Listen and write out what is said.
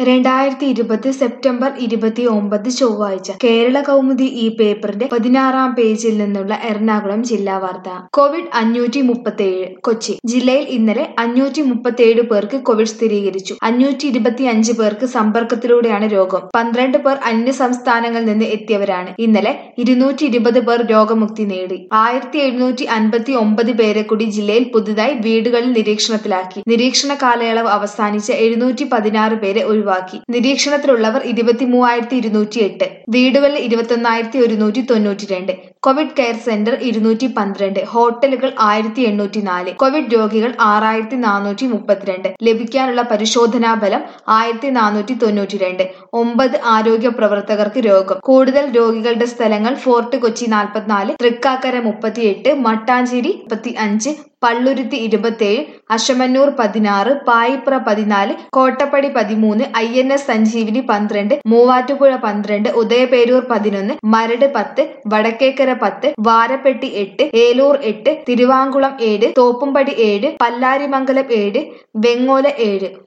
രണ്ടായിരത്തി ഇരുപത് സെപ്റ്റംബർ ഇരുപത്തി ഒമ്പത് ചൊവ്വാഴ്ച കേരള കൗമുദി ഈ പേപ്പറിന്റെ പതിനാറാം പേജിൽ നിന്നുള്ള എറണാകുളം ജില്ലാ വാർത്ത കോവിഡ് അഞ്ഞൂറ്റി മുപ്പത്തേഴ് കൊച്ചി ജില്ലയിൽ ഇന്നലെ അഞ്ഞൂറ്റി മുപ്പത്തേഴ് പേർക്ക് കോവിഡ് സ്ഥിരീകരിച്ചു അഞ്ഞൂറ്റി ഇരുപത്തി അഞ്ച് പേർക്ക് സമ്പർക്കത്തിലൂടെയാണ് രോഗം പന്ത്രണ്ട് പേർ അന്യ സംസ്ഥാനങ്ങളിൽ നിന്ന് എത്തിയവരാണ് ഇന്നലെ ഇരുന്നൂറ്റി ഇരുപത് പേർ രോഗമുക്തി നേടി ആയിരത്തി എഴുന്നൂറ്റി അൻപത്തി ഒമ്പത് പേരെ കൂടി ജില്ലയിൽ പുതുതായി വീടുകളിൽ നിരീക്ഷണത്തിലാക്കി നിരീക്ഷണ കാലയളവ് അവസാനിച്ച എഴുന്നൂറ്റി പതിനാറ് പേരെ ഒഴിവാക്കി നിരീക്ഷണത്തിലുള്ളവർ ഇരുപത്തി മൂവായിരത്തി ഇരുന്നൂറ്റി എട്ട് വീടുകളിൽ ഇരുപത്തൊന്നായിരത്തി ഒരുന്നൂറ്റി തൊണ്ണൂറ്റി രണ്ട് കോവിഡ് കെയർ സെന്റർ ഇരുന്നൂറ്റി പന്ത്രണ്ട് ഹോട്ടലുകൾ ആയിരത്തി എണ്ണൂറ്റി നാല് കോവിഡ് രോഗികൾ ആറായിരത്തി നാനൂറ്റി മുപ്പത്തിരണ്ട് ലഭിക്കാനുള്ള പരിശോധനാ ഫലം ആയിരത്തി നാനൂറ്റി തൊണ്ണൂറ്റി രണ്ട് ഒമ്പത് ആരോഗ്യ പ്രവർത്തകർക്ക് രോഗം കൂടുതൽ രോഗികളുടെ സ്ഥലങ്ങൾ ഫോർട്ട് കൊച്ചി നാൽപ്പത്തിനാല് തൃക്കാക്കര മുപ്പത്തിയെട്ട് മട്ടാഞ്ചേരി മുപ്പത്തി അഞ്ച് പള്ളുരുത്തി ഇരുപത്തേഴ് അശമന്നൂർ പതിനാറ് പായിപ്ര പതിനാല് കോട്ടപ്പടി പതിമൂന്ന് ഐ എൻ എസ് സഞ്ജീവിനി പന്ത്രണ്ട് മൂവാറ്റുപുഴ പന്ത്രണ്ട് ഉദയപേരൂർ പതിനൊന്ന് മരട് പത്ത് വടക്കേക്കര പത്ത് വാരപ്പെട്ടി എട്ട് ഏലൂർ എട്ട് തിരുവാങ്കുളം ഏഴ് തോപ്പുംപടി ഏഴ് പല്ലാരിമംഗലം ഏഴ് വെങ്ങോല ഏഴ്